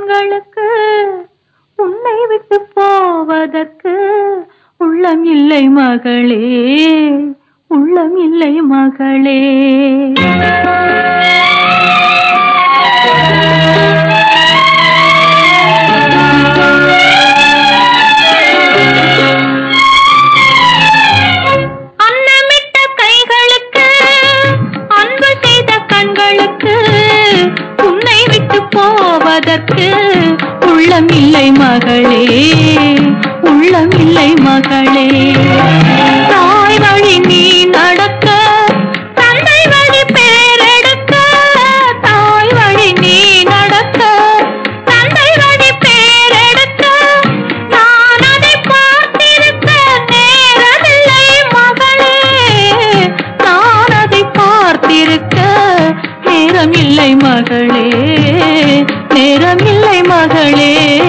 கண்களுக்கு உன்னை விட்டு போவதற்கு உள்ளம் இல்லை மகளே உள்ளம் இல்லை மகளே அன்னமிட்ட கைகளுக்கு அன்பு செய்த கண்களுக்கு உன்னை விட்டு போவதற்கு உள்ளம் இல்லை மகளே உள்ளம் இல்லை மகளே தாய் வழி நீ நடக்க தந்தை வழி பேரெடுக்க தாய் வழி நீ நடக்க தந்தை வழி பேரெடுக்க நான் அதை பார்த்திருக்க நேரமில்லை மகளே நான் அதை பார்த்திருக்க நேரமில்லை மகளே நேரமில்லை மகளே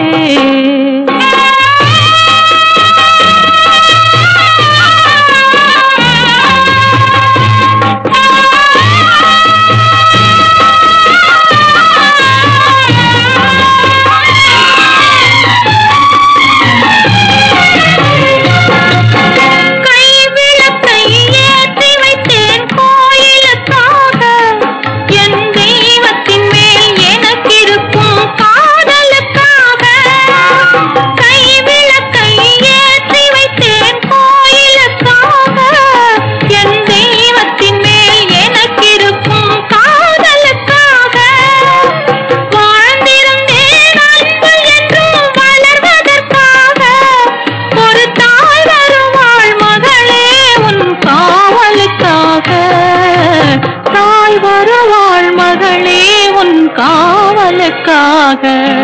கைவிளக்கை ஏற்றி வைத்தேன் கோயிலுக்காக என் தெய்வத்தின் மேல் எனக்கிருக்கும் காதலுக்காக கைவிளக்கை ஏற்றி வைத்தேன் கோயிலுக்காக என் தெய்வத்தின் மேல் எனக்கிருக்கும் காதலுக்காக வாழ்ந்திருந்தேன் அன்பு என்றும் வளர்வதற்காக ஒரு தாய் வருவாள் மகளே உன் காவலுக்காக தாய் வருவாள் மகளே உன் காவலுக்காக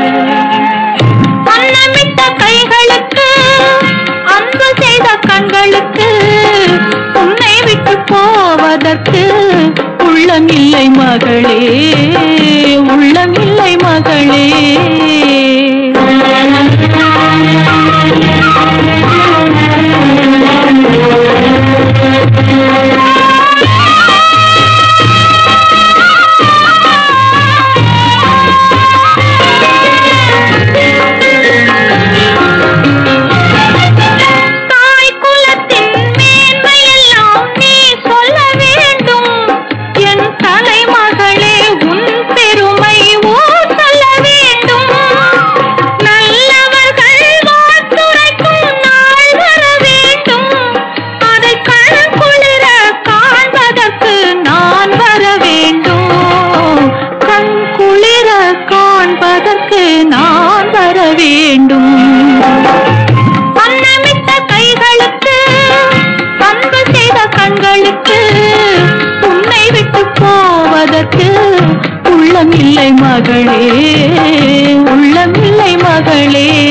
அன்னமிட்ட கைகளுக்கு அன்பு செய்த கண்களுக்கு உன்னை விட்டு போவதற்கு உள்ளமில்லை மகளே உள்ளமில்லை மகளே தாய் குலத்தின் மேன்மையெல்லாம் நீ சொல்ல வேண்டும் என் தலைமகளே உன் பெருமை ஓ சொல்ல வேண்டும் நல்லவர்கள் வாழ்த்துரைக்கும் நாள் வர வேண்டும் அதை கண் குளிர காண்பதற்கு நான் வர வேண்டும் கண் குளிர காண்பதற்கு நான் வர வேண்டும் அன்னமிட்ட கைகளுக்கு அன்பு செய்த கண்களுக்கு உன்னை விட்டு போவதற்கு உள்ளமில்லை மகளே உள்ளமில்லை மகளே